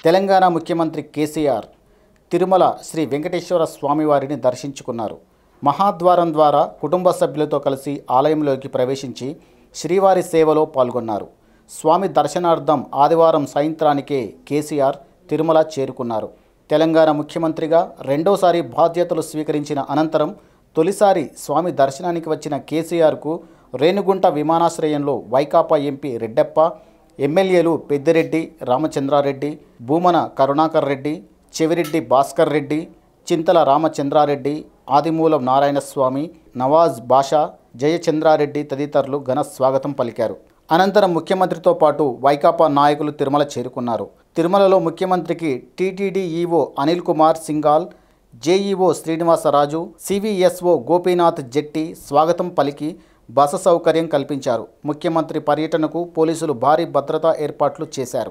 తెలంగాణ ముఖ్యమంత్రి కేసీఆర్ తిరుమల శ్రీ వెంకటేశ్వర స్వామివారిని దర్శించుకున్నారు మహాద్వారం ద్వారా కుటుంబ సభ్యులతో కలిసి ఆలయంలోకి ప్రవేశించి శ్రీవారి సేవలో పాల్గొన్నారు స్వామి దర్శనార్థం ఆదివారం సాయంత్రానికే కేసీఆర్ తిరుమల చేరుకున్నారు తెలంగాణ ముఖ్యమంత్రిగా రెండోసారి బాధ్యతలు స్వీకరించిన అనంతరం తొలిసారి స్వామి దర్శనానికి వచ్చిన కేసీఆర్కు రేణుగుంట విమానాశ్రయంలో వైకాపా ఎంపీ రెడ్డప్ప ఎమ్మెల్యేలు పెద్దిరెడ్డి రామచంద్రారెడ్డి భూమన కరుణాకర్ రెడ్డి చెవిరెడ్డి భాస్కర్ రెడ్డి చింతల రామచంద్రారెడ్డి ఆదిమూలం నారాయణస్వామి నవాజ్ బాషా జయచంద్రారెడ్డి తదితరులు ఘన స్వాగతం పలికారు అనంతరం ముఖ్యమంత్రితో పాటు వైకాపా నాయకులు తిరుమల చేరుకున్నారు తిరుమలలో ముఖ్యమంత్రికి TTD EO Anil Kumar Singhal JEO Srinivasaraju CVSO Gopinath Jetti స్వాగతం పలికి బస సౌకర్యం కల్పించారు ముఖ్యమంత్రి పర్యటనకు పోలీసులు భారీ భద్రతా ఏర్పాట్లు చేశారు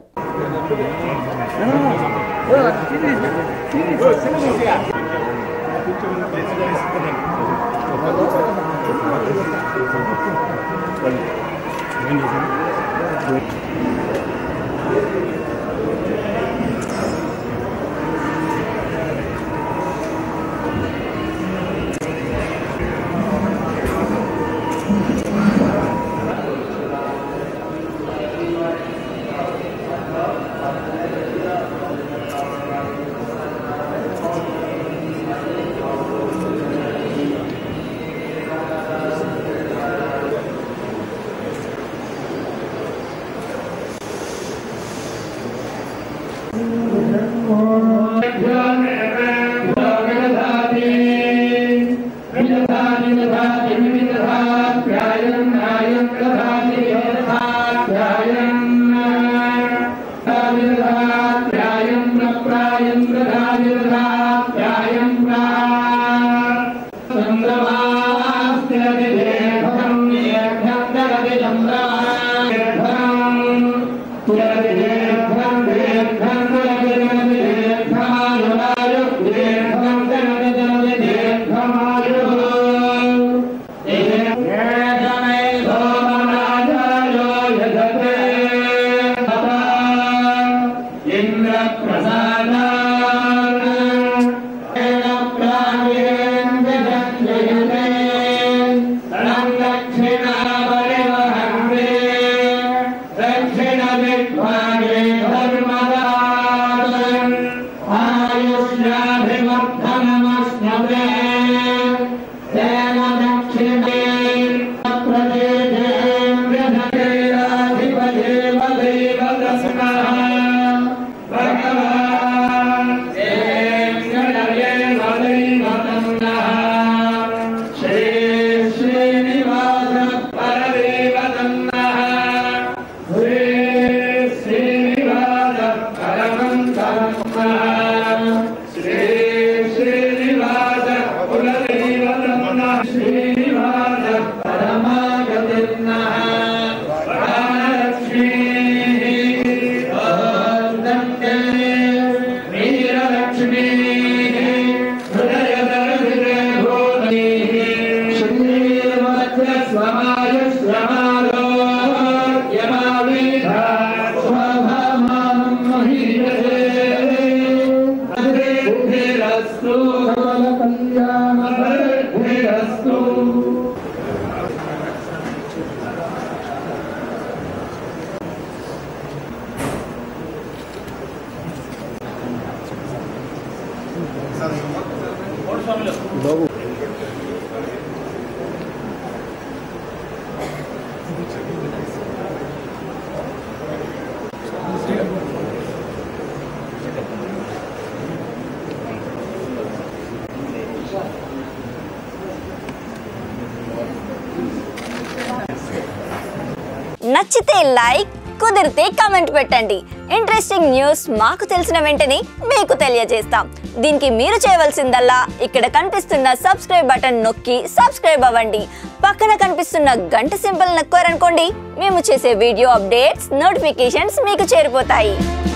నచ్చితే లైక్ కుదిరితే కమెంట్ పెట్టండి ఇంట్రెస్టింగ్ న్యూస్ మాకు తెలిసిన వెంటనే మీకు తెలియజేస్తాం దీనికి మీరు చేయవలసిందల్లా ఇక్కడ కనిపిస్తున్న సబ్స్క్రైబ్ బటన్ నొక్కి సబ్స్క్రైబ్ అవ్వండి పక్కన కనిపిస్తున్న గంట సింబల్ నొక్కారనుకోండి మేము చేసే వీడియో అప్డేట్స్ నోటిఫికేషన్స్ మీకు చేరిపోతాయి